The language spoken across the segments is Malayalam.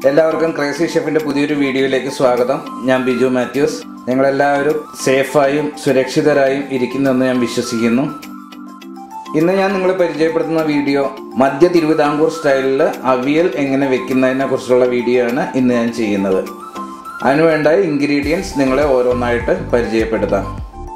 എല്ലാവർക്കും ക്രേസി ഷെഫിന്റെ പുതിയൊരു വീഡിയോയിലേക്ക് സ്വാഗതം ഞാൻ ബിജു മാത്യൂസ് നിങ്ങളെല്ലാവരും സേഫായും സുരക്ഷിതരായും ഇരിക്കുന്നുവെന്ന് ഞാൻ വിശ്വസിക്കുന്നു ഇന്ന് ഞാൻ നിങ്ങളെ പരിചയപ്പെടുത്തുന്ന വീഡിയോ മധ്യ തിരുവിതാംകൂർ സ്റ്റൈലിൽ അവിയൽ എങ്ങനെ വെക്കുന്നതിനെ കുറിച്ചുള്ള വീഡിയോ ആണ് ഇന്ന് ഞാൻ ചെയ്യുന്നത് അതിനുവേണ്ട ഇൻഗ്രീഡിയൻസ് നിങ്ങളെ ഓരോന്നായിട്ട് പരിചയപ്പെടുത്താം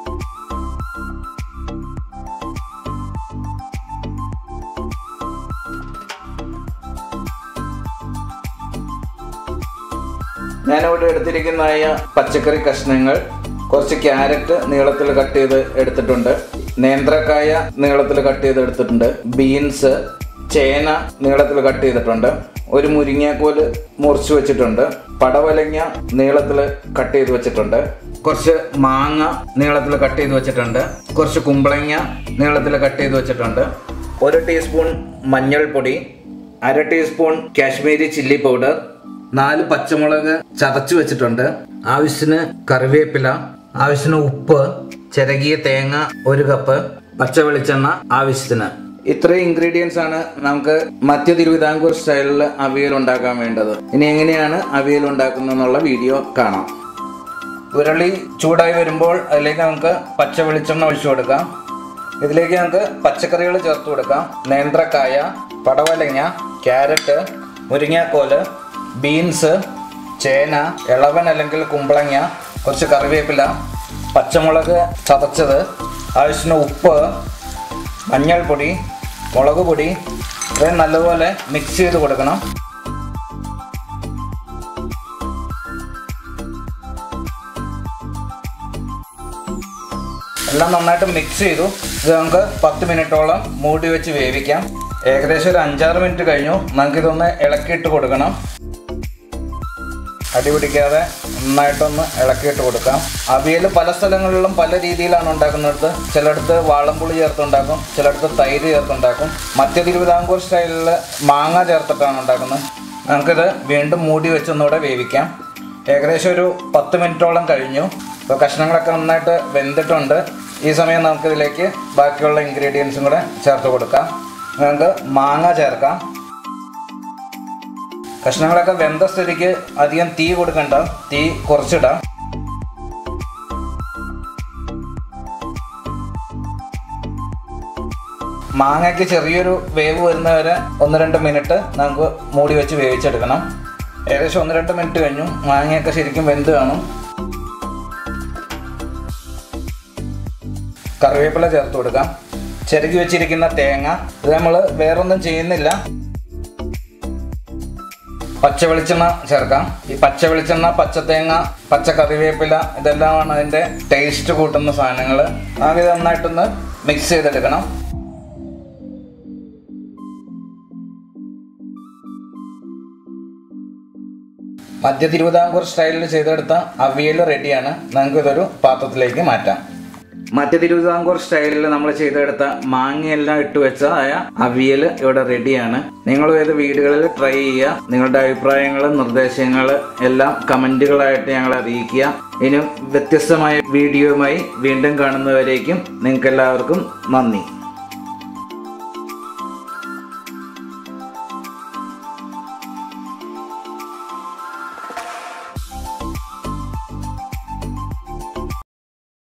ഞാനിവിടെ എടുത്തിരിക്കുന്നതായ പച്ചക്കറി കഷ്ണങ്ങൾ കുറച്ച് ക്യാരറ്റ് നീളത്തിൽ കട്ട് ചെയ്ത് എടുത്തിട്ടുണ്ട് നേന്ത്രക്കായ നീളത്തിൽ കട്ട് ചെയ്ത് എടുത്തിട്ടുണ്ട് ബീൻസ് ചേന നീളത്തിൽ കട്ട് ചെയ്തിട്ടുണ്ട് ഒരു മുരിങ്ങാക്കോല് മുറിച്ച് വെച്ചിട്ടുണ്ട് പടവലങ്ങ നീളത്തിൽ കട്ട് ചെയ്ത് വെച്ചിട്ടുണ്ട് കുറച്ച് മാങ്ങ നീളത്തിൽ കട്ട് ചെയ്ത് വെച്ചിട്ടുണ്ട് കുറച്ച് കുമ്പളങ്ങ നീളത്തിൽ കട്ട് ചെയ്ത് വെച്ചിട്ടുണ്ട് ഒരു ടീസ്പൂൺ മഞ്ഞൾപ്പൊടി അര ടീസ്പൂൺ കാശ്മീരി ചില്ലി പൗഡർ നാല് പച്ചമുളക് ചതച്ചു വെച്ചിട്ടുണ്ട് ആവശ്യത്തിന് കറിവേപ്പില ആവശ്യത്തിന് ഉപ്പ് ചിരകിയ തേങ്ങ ഒരു കപ്പ് പച്ച വെളിച്ചെണ്ണ ആവശ്യത്തിന് ഇത്രയും ഇൻഗ്രീഡിയൻസ് ആണ് നമുക്ക് മധ്യ തിരുവിതാംകൂർ സ്റ്റൈലിൽ അവിയൽ ഉണ്ടാക്കാൻ വേണ്ടത് ഇനി എങ്ങനെയാണ് അവിയൽ ഉണ്ടാക്കുന്നതെന്നുള്ള വീഡിയോ കാണാം ഉരുളി ചൂടായി വരുമ്പോൾ അതിലേക്ക് നമുക്ക് പച്ച വെളിച്ചെണ്ണ ഒഴിച്ചു കൊടുക്കാം ഇതിലേക്ക് നമുക്ക് പച്ചക്കറികൾ ചേർത്ത് കൊടുക്കാം നേന്ത്രക്കായ പടവലങ്ങ ക്യാരറ്റ് മുരിങ്ങാക്കോല് ബീൻസ് ചേന ഇളവൻ അല്ലെങ്കിൽ കുമ്പളങ്ങ കുറച്ച് കറിവേപ്പില പച്ചമുളക് ചതച്ചത് ആവശ്യത്തിന് ഉപ്പ് മഞ്ഞൾപ്പൊടി മുളക് പൊടി ഇത്രയും നല്ലപോലെ മിക്സ് ചെയ്ത് കൊടുക്കണം എല്ലാം നന്നായിട്ട് മിക്സ് ചെയ്തു ഇത് നമുക്ക് പത്ത് മിനിറ്റോളം മൂടി വെച്ച് വേവിക്കാം ഏകദേശം ഒരു അഞ്ചാറ് മിനിറ്റ് കഴിഞ്ഞു നമുക്കിതൊന്ന് ഇളക്കിയിട്ട് കൊടുക്കണം അടി പിടിക്കാതെ നന്നായിട്ടൊന്ന് ഇളക്കിയിട്ട് കൊടുക്കാം അവിയൽ പല സ്ഥലങ്ങളിലും പല രീതിയിലാണ് ഉണ്ടാക്കുന്നത് ചിലയിടത്ത് വാളംപുളി ചേർത്തുണ്ടാക്കും ചിലയിടത്ത് തൈര് ചേർത്തുണ്ടാക്കും മധ്യ തിരുവിതാംകൂർ സ്റ്റൈലിൽ മാങ്ങ ചേർത്തിട്ടാണ് ഉണ്ടാക്കുന്നത് നമുക്കിത് വീണ്ടും മൂടി വെച്ചൊന്നുകൂടെ വേവിക്കാം ഏകദേശം ഒരു പത്ത് മിനിറ്റോളം കഴിഞ്ഞു ഇപ്പോൾ കഷ്ണങ്ങളൊക്കെ നന്നായിട്ട് വെന്തിട്ടുണ്ട് ഈ സമയം നമുക്കിതിലേക്ക് ബാക്കിയുള്ള ഇൻഗ്രീഡിയൻസും കൂടെ ചേർത്ത് കൊടുക്കാം നമുക്ക് മാങ്ങ ചേർക്കാം കഷ്ണങ്ങളൊക്കെ വെന്ത സ്ഥിതിക്ക് അധികം തീ കൊടുക്കണ്ട തീ കുറച്ചിടാം മാങ്ങയ്ക്ക് ചെറിയൊരു വേവ് വരുന്നവരെ ഒന്ന് രണ്ട് മിനിറ്റ് നമുക്ക് മൂടി വെച്ച് വേവിച്ചെടുക്കണം ഏകദേശം ഒന്ന് രണ്ട് മിനിറ്റ് കഴിഞ്ഞു മാങ്ങയൊക്കെ ശരിക്കും വെന്ത് കാണും കറിവേപ്പില ചേർത്ത് കൊടുക്കാം ചെറുക്കി വെച്ചിരിക്കുന്ന തേങ്ങ ഇത് നമ്മൾ വേറൊന്നും ചെയ്യുന്നില്ല പച്ച വെളിച്ചെണ്ണ ചേർക്കാം ഈ പച്ച വെളിച്ചെണ്ണ പച്ച തേങ്ങ പച്ച കറിവേപ്പില ഇതെല്ലാമാണ് അതിൻ്റെ ടേസ്റ്റ് കൂട്ടുന്ന സാധനങ്ങൾ നമുക്ക് ഇത് നന്നായിട്ടൊന്ന് മിക്സ് ചെയ്തെടുക്കണം മധ്യ തിരുവിതാംകൂർ സ്റ്റൈലിൽ ചെയ്തെടുത്ത അവിയൽ റെഡിയാണ് നമുക്ക് ഇതൊരു പാത്രത്തിലേക്ക് മാറ്റാം മധ്യ തിരുവിതാംകൂർ സ്റ്റൈലിൽ നമ്മൾ ചെയ്തെടുത്ത മാങ്ങയെല്ലാം ഇട്ട് വെച്ചതായ അവിയൽ ഇവിടെ റെഡിയാണ് നിങ്ങൾ ഏത് വീടുകളിൽ ട്രൈ ചെയ്യുക നിങ്ങളുടെ അഭിപ്രായങ്ങളും നിർദ്ദേശങ്ങളും എല്ലാം കമൻറ്റുകളായിട്ട് ഞങ്ങളെ അറിയിക്കുക ഇനിയും വ്യത്യസ്തമായ വീഡിയോയുമായി വീണ്ടും കാണുന്നവരേക്കും നിങ്ങൾക്ക് എല്ലാവർക്കും നന്ദി